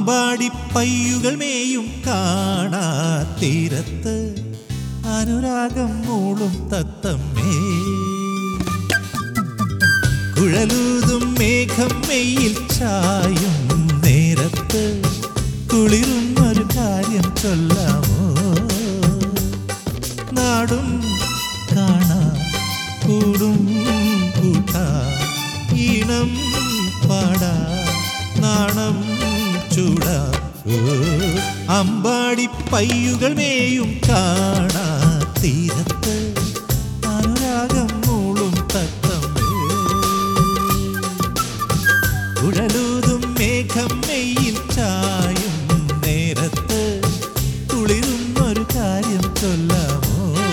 അമ്പാടി പയ്യുകൾ മേയും കാണാ തീരത്ത് അനുരാഗം മൂളും തത്തമ്മേ കുഴലൂതും മേഘം മെയ്യിൽ ചായും നേരത്ത് കുളിരും ഒരു കാര്യം ചൊല്ലാമോ നാടും കാണാ കൂടും കൂട്ടാ ഈണം പാടാ നാണം ചൂടാ ഓ, അമ്പാടി പയ്യുകൾ മേയും കാണാ തീരത്ത് അനുരാഗം മൂളും തത്തമ്മേ കുഴലൂതും മേഘം മെയ്യിൽ ചായും നേരത്ത് കുളിരും ഒരു കാര്യം ചൊല്ലാമോ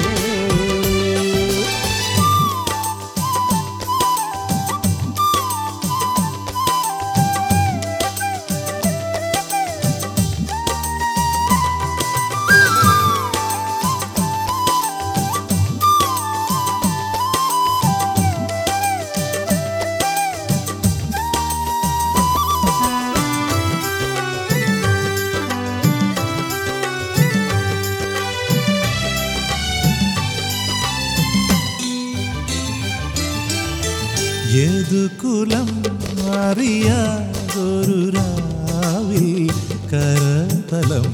ഏതു കുലം അറിയാതൊരു രാവിൽ കരതലം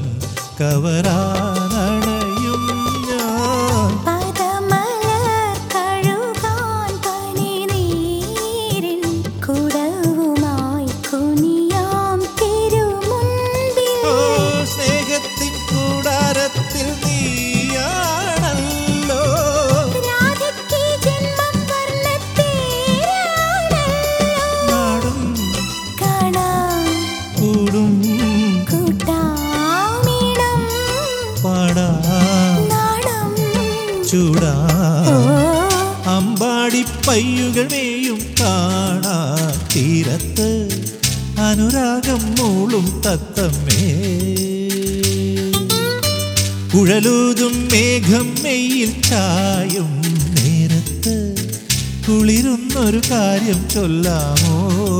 കവരാനണയും ഞാൻ പദമലർ കഴുകാൻ പനിനീരിൻ കുടവുമായി കുനിയാം തിരുമുൻപിൽ ഓ സ്നേഹത്തിൻ കൂടാരത്തിൽ നീയാണല്ലോ രാധയ്ക്ക് ജന്മം വർണ്ണത്തേരാണല്ലോ നാടും കാണാം കൂടും കൂട്ടാമിടം പാടാ നാണം ചൂടാ ഓ അമ്പാടി പയ്യുകൾ മേയും കാണാ തീരത്ത് അനുരാഗം മൂളും തത്തമ്മേ കുഴലൂതും മേഘം മെയ്യിൽ ചായും നേരത്ത് കുളിരുന്നൊരു കാര്യം ചൊല്ലാമോ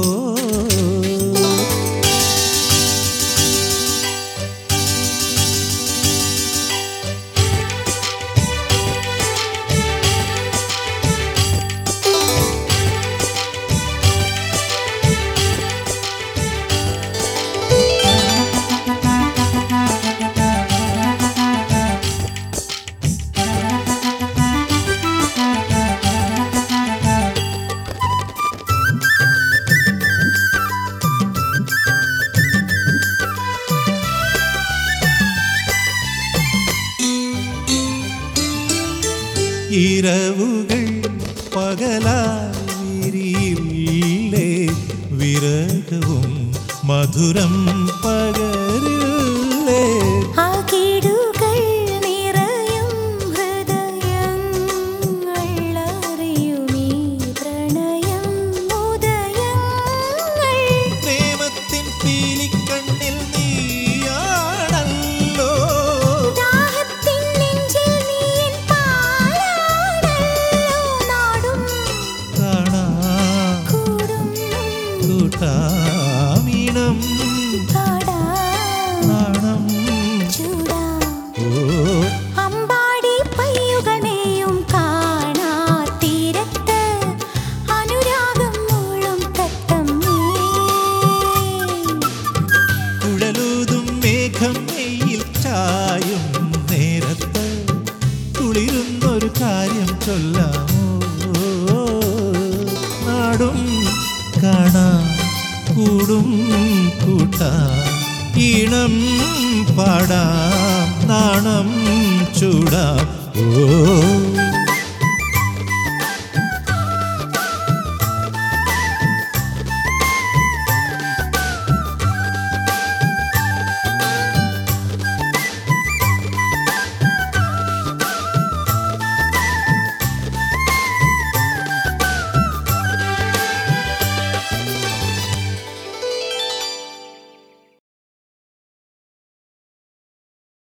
ഇരവുകൾ പകലായിരിയില്ലേ വിരകവും മധുരം പകരില്ലേ അകിടുകൾ നിറയും ഹൃദയങ്ങൾ അറിയുമീ പ്രണയം ഉദയങ്ങൾ പ്രേമത്തിൻ പീലിക്കണ്ണിൽ നീയാണല്ലോ ദാഹത്തിൻ നെഞ്ചിൽ നീൻ പാലാണല്ലോ നാടും കാണാ കൂടും കൂട്ടാമീണം പാടാം നാണം ചൂടാം ഓ അമ്പാടി പയ്യുകളെയും കാണാ തീരത്ത് അനുരാഗം മൂളും തത്തമ്മേ കുഴലൂതും മേഘം മെയ്യിൽ ചായും നേരത്ത് കുളിരുന്നൊരു കാര്യം ചൊല്ലാമോ നാടും കാണാം കൂടും കൂട്ടാം ഈണം പാടാം നാണം ചൂടാം ഓ